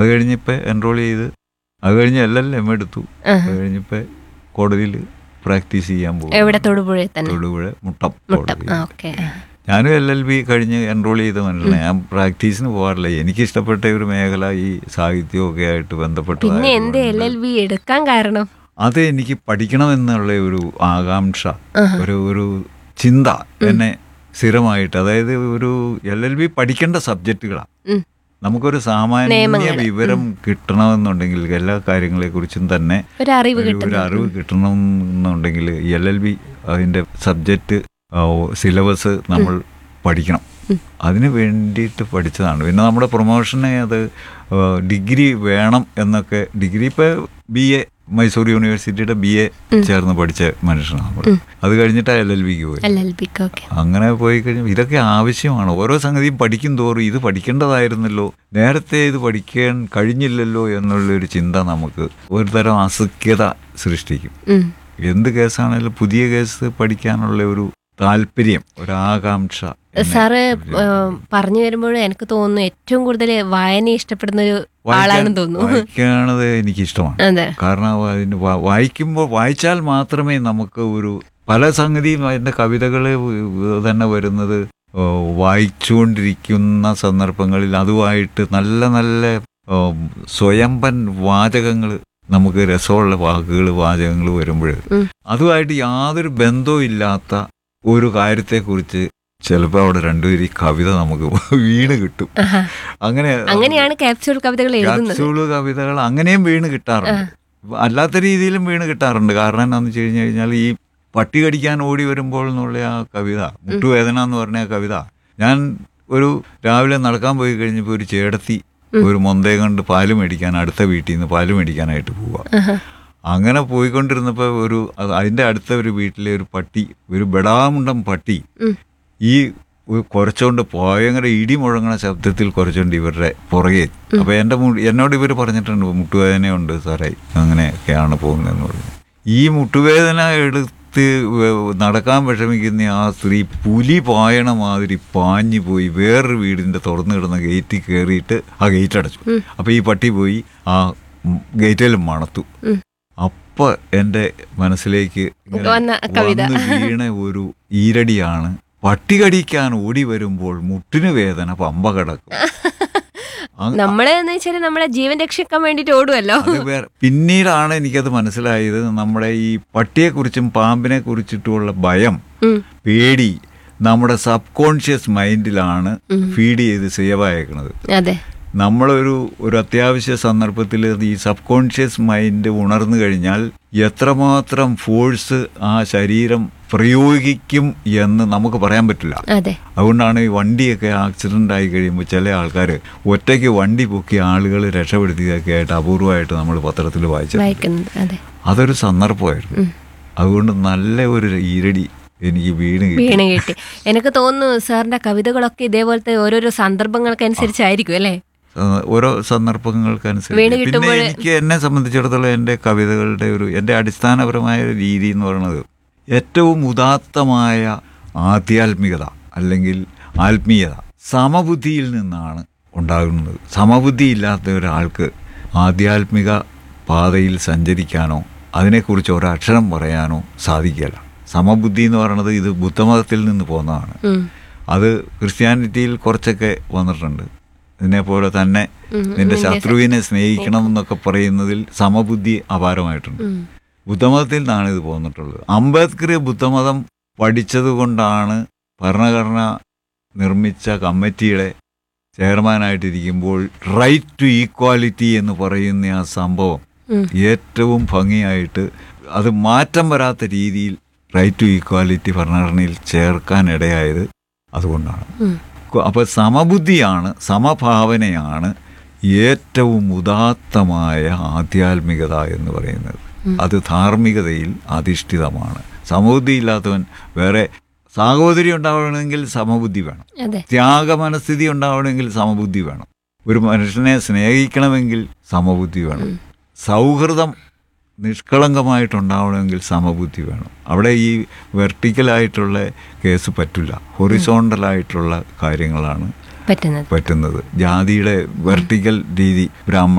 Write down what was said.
കഴിഞ്ഞിപ്പോൾ enrol ചെയ്ത് അത് കഴിഞ്ഞ് എൽ എൽ എം എടുത്തു ആഹാ. അത് കഴിഞ്ഞിപ്പോൾ കോടതിയിൽ പ്രാക്ടീസ് ചെയ്യാൻ പോകും എവിടെ തൊടുപുഴയിൽ തന്നെ തൊടുപുഴ മുട്ടം മുട്ടം കോടതി ആ ഓക്കെ ഞാനും എൽ എൽ ബി കഴിഞ്ഞ് എൻറോൾ ചെയ്ത മനുഷ്യനാണ് ഞാൻ പ്രാക്ടീസിന് പോകാറില്ല എനിക്ക് ഇഷ്ടപ്പെട്ട ഒരു മേഖല ഈ സാഹിത്യമൊക്കെ ആയിട്ട് ബന്ധപ്പെട്ട പിന്നെ എന്ത് എൽ എൽ ബി എടുക്കാൻ കാരണം അത് എനിക്ക് പഠിക്കണമെന്നുള്ള ഒരു ആകാംക്ഷ ആഹാ. ഒരു ഒരു ചിന്ത എന്നെ സ്ഥിരമായിട്ട് അതായത് ഒരു എൽ എൽ ബി പഠിക്കേണ്ട സബ്ജക്റ്റുകളാണ് ഉം. നമുക്കൊരു സാമാന്യ നിയമങ്ങള്. വിവരം കിട്ടണമെന്നുണ്ടെങ്കിൽ എല്ലാ കാര്യങ്ങളെ കുറിച്ചും തന്നെ ഒരു അറിവ് ഒരു- ഒരു കിട്ടുന്നു അറിവ് കിട്ടണമെന്നുണ്ടെങ്കിൽ എൽ എൽ ബി അതിന്റെ സബ്ജക്റ്റ് സിലബസ് നമ്മൾ പഠിക്കണം അതിന് വേണ്ടിയിട്ട് പഠിച്ചതാണ് പിന്നെ നമ്മുടെ പ്രൊമോഷന് അത് ആ, ഡിഗ്രി വേണം എന്നൊക്കെ ഡിഗ്രി ഇപ്പോൾ ബി എ മൈസൂർ യൂണിവേഴ്സിറ്റിയുടെ ബി എ ചേർന്ന് പഠിച്ച മനുഷ്യനാണ് നമ്മൾ അത് കഴിഞ്ഞിട്ടാണ് എൽ എൽ ബിക്ക് പോയി എൽ എൽ ബിക്ക് ഓക്കെ അങ്ങനെ പോയി കഴിഞ്ഞാൽ ഇതൊക്കെ ആവശ്യമാണ് ഓരോ സംഗതിയും പഠിക്കും തോറും ഇത് പഠിക്കേണ്ടതായിരുന്നല്ലോ നേരത്തെ ഇത് പഠിക്കാൻ കഴിഞ്ഞില്ലല്ലോ എന്നുള്ളൊരു ചിന്ത നമുക്ക് ഒരു തരം അസഖ്യത സൃഷ്ടിക്കും എന്ത് കേസാണെങ്കിലും പുതിയ കേസ് പഠിക്കാനുള്ള ഒരു താല്പര്യം ഒരാകാംക്ഷ എന്നെ സാറ് ഒരു- ഏഹ്, പറഞ്ഞു വരുമ്പോൾ എനിക്ക് തോന്നുന്നു ഏറ്റവും കൂടുതൽ വായന ഇഷ്ടപ്പെടുന്ന ഒരു വായിക്കാൻ- ആളാണെന്ന് തോന്നുന്നു വായിക്കണത് എനിക്ക് ഇഷ്ടമാണ് അതെ കാരണം അതിന് വാ- വായിക്കുമ്പോൾ വായിച്ചാൽ മാത്രമേ നമുക്ക് ഒരു പല സംഗതിയും അതിൻ്റെ കവിതകൾ തന്നെ വരുന്നത് ഓ, വായിച്ചുകൊണ്ടിരിക്കുന്ന സന്ദർഭങ്ങളിൽ അതുമായിട്ട് നല്ല നല്ല ഓ, സ്വയംപൻ വാചകങ്ങൾ നമുക്ക് രസമുള്ള വാക്കുകൾ വാചകങ്ങൾ വരുമ്പോൾ ഉം. അതുമായിട്ട് യാതൊരു ബന്ധവും ഇല്ലാത്ത ഒരു കാര്യത്തെക്കുറിച്ച് ചിലപ്പോൾ അവിടെ രണ്ടുപേരും കവിത നമുക്ക് വീണ് കിട്ടും ആഹാ. അങ്ങനെ അങ്ങനെയാണ് ക്യാപ്സ്യൂൾ കവിതകൾ എഴുതുന്നത് ക്യാപ്സ്യൂള് കവിതകൾ അങ്ങനെയും വീണ് കിട്ടാറുണ്ട് അല്ലാത്ത രീതിയിലും വീണ് കിട്ടാറുണ്ട് കാരണം എന്താണെന്ന് വെച്ച് കഴിഞ്ഞു കഴിഞ്ഞാൽ ഈ പട്ടി കടിക്കാൻ ഓടി വരുമ്പോൾ എന്നുള്ള ആ കവിത മുട്ടുവേദന എന്ന് പറഞ്ഞ ആ കവിത ഞാൻ ഒരു രാവിലെ നടക്കാൻ പോയി കഴിഞ്ഞപ്പോൾ ഒരു ചേടത്തി ഒരു മൊന്തയെ കൊണ്ട് പാല് മേടിക്കാൻ അടുത്ത വീട്ടിൽ നിന്ന് പാല് മേടിക്കാനായിട്ട് പോവുക ആഹാ. അങ്ങനെ പോയിക്കൊണ്ടിരുന്നപ്പോൾ ഒരു അത് അതിൻ്റെ അടുത്ത ഒരു വീട്ടിലെ ഒരു പട്ടി ഒരു ബെടാമുണ്ടം പട്ടി ഉം. ഈ ഒരു കുറച്ചുകൊണ്ട് ഭയങ്കര ഇടി മുഴങ്ങണ ശബ്ദത്തിൽ കുറച്ചുകൊണ്ട് ഇവരുടെ പുറകെ അപ്പൊ എൻ്റെ മു- എന്നോട് ഇവർ പറഞ്ഞിട്ടുണ്ട് മുട്ടുവേദനയുണ്ട് സാറേ അങ്ങനെയൊക്കെയാണ് പോകുന്നതെന്ന് പറഞ്ഞു ഈ മുട്ടുവേദന എടുത്ത് വ- നടക്കാൻ വിഷമിക്കുന്ന ആ സ്ത്രീ പുലി പായണ മാതിരി പാഞ്ഞു പോയി വേറൊരു വീടിന്റെ തുറന്നു കിടന്ന ഗേറ്റിൽ കയറിയിട്ട് ആ ഗേറ്റ് അടച്ചു അപ്പൊ ഈ പട്ടി പോയി ആ ഗേറ്റിൽ മണത്തു ഉം. അപ്പൊ എൻ്റെ മനസ്സിലേക്ക് ഇങ്ങനെ വന്ന കവിത. വന്ന് വീണ ഒരു ഈരടിയാണ് പട്ടി കടിക്കാൻ ഓടി വരുമ്പോൾ മുട്ടിന് വേദന പമ്പ കിടക്കും അങ് നമ്മള് എന്ന് വെച്ചാൽ നമ്മളെ ജീവൻ രക്ഷിക്കാൻ വേണ്ടിട്ട് ഓടുമല്ലോ അത് വേറെ പിന്നീടാണ് എനിക്കത് മനസ്സിലായത് നമ്മുടെ ഈ പട്ടിയെക്കുറിച്ചും പാമ്പിനെ കുറിച്ചിട്ടുള്ള ഭയം ഉം. പേടി നമ്മുടെ സബ് കോൺഷ്യസ് മൈൻഡിലാണ് ഫീഡ് ചെയ്ത് സേവ് അയക്കുന്നത് അതെ നമ്മളൊരു ഒരു അത്യാവശ്യ സന്ദർഭത്തിൽ ഈ സബ് കോൺഷ്യസ് മൈൻഡ് ഉണർന്നു കഴിഞ്ഞാൽ എത്രമാത്രം ഫോഴ്സ് ആ ശരീരം പ്രയോഗിക്കും എന്ന് നമുക്ക് പറയാൻ പറ്റില്ല അതെ അതുകൊണ്ടാണ് ഈ വണ്ടിയൊക്കെ ആക്സിഡന്റ് ആയി കഴിയുമ്പോൾ ചില ആൾക്കാർ ഒറ്റയ്ക്ക് വണ്ടി പൊക്കി ആളുകൾ രക്ഷപ്പെടുത്തിയൊക്കെ ആയിട്ട് അപൂർവമായിട്ട് നമ്മൾ പത്രത്തിൽ വായിച്ചു വായിക്കുന്നത് അതെ അതൊരു സന്ദർഭമായിരുന്നു അതുകൊണ്ട് നല്ല ഒരു ഈരടി എനിക്ക് വീണ് കിട്ടി വീണ് കിട്ടി എനിക്ക് തോന്നുന്നു സാറിന്റെ കവിതകളൊക്കെ ഇതേപോലത്തെ ഓരോരോ സന്ദർഭങ്ങൾക്കനുസരിച്ചായിരിക്കും അല്ലേ ആ, ഓരോ വീണ് സന്ദർഭങ്ങൾക്കനുസരിച്ച് പിന്നെ കിട്ടുമ്പോൾ- എനിക്ക് എന്നെ സംബന്ധിച്ചിടത്തോളം എൻ്റെ കവിതകളുടെ ഒരു എൻ്റെ അടിസ്ഥാനപരമായ ഒരു രീതി എന്ന് പറയുന്നത് ഏറ്റവും ഉദാത്തമായ ആധ്യാത്മികത അല്ലെങ്കിൽ ആത്മീയത സമബുദ്ധിയിൽ നിന്നാണ് ഉണ്ടാകുന്നത് സമബുദ്ധി ഇല്ലാത്ത ഒരാൾക്ക് ആധ്യാത്മിക പാതയിൽ സഞ്ചരിക്കാനോ അതിനെക്കുറിച്ച് ഒരക്ഷരം പറയാനോ സാധിക്കില്ല സമബുദ്ധി എന്ന് പറയുന്നത് ഇത് ബുദ്ധമതത്തിൽ നിന്ന് പോന്നതാണ് ഉം. അത് ക്രിസ്ത്യാനിറ്റിയിൽ കുറച്ചൊക്കെ വന്നിട്ടുണ്ട് ഇതിനെപ്പോലെ തന്നെ ഉം, നിന്റെ നിന്റെ ശത്രുവിനെ സ്നേഹിക്കണം എന്നൊക്കെ പറയുന്നതിൽ സമബുദ്ധി അപാരമായിട്ടുണ്ട് ഉം. ബുദ്ധമതത്തിൽ നിന്നാണ് ഇത് പോന്നിട്ടുള്ളത് അംബേദ്കർ ബുദ്ധമതം പഠിച്ചതുകൊണ്ടാണ് ഭരണഘടന നിർമ്മിച്ച കമ്മിറ്റിയുടെ ചെയർമാനായിട്ടിരിക്കുമ്പോൾ റൈറ്റ് ടു ഈക്വാലിറ്റി എന്ന് പറയുന്ന ആ സംഭവം ഉം. ഏറ്റവും ഭംഗിയായിട്ട് അത് മാറ്റം വരാത്ത രീതിയിൽ റൈറ്റ് ടു ഈക്വാലിറ്റി ഭരണഘടനയിൽ ചേർക്കാനിടയായത് അതുകൊണ്ടാണ് ഉം. അപ്പോൾ സമബുദ്ധിയാണ് സമഭാവനയാണ് ഏറ്റവും ഉദാത്തമായ ആധ്യാത്മികത എന്ന് പറയുന്നത് അത് ധാർമ്മികതയിൽ അധിഷ്ഠിതമാണ് സമബുദ്ധി ഇല്ലാത്തവൻ വേറെ സാഹോദര്യം ഉണ്ടാവണമെങ്കിൽ സമബുദ്ധി വേണം അതെ ത്യാഗമനസ്ഥിതി ഉണ്ടാവണമെങ്കിൽ സമബുദ്ധി വേണം ഒരു മനുഷ്യനെ സ്നേഹിക്കണമെങ്കിൽ സമബുദ്ധി വേണം സൗഹൃദം നിഷ്കളങ്കമായിട്ടുണ്ടാവണമെങ്കിൽ സമബുദ്ധി വേണം അവിടെ ഈ വെർട്ടിക്കലായിട്ടുള്ള കേസ് പറ്റില്ല ഹൊറിസോണ്ടലായിട്ടുള്ള കാര്യങ്ങളാണ് പറ്റുന്നത് പറ്റുന്നത് ജാതിയുടെ വെർട്ടിക്കൽ രീതി ബ്രാഹ്മണ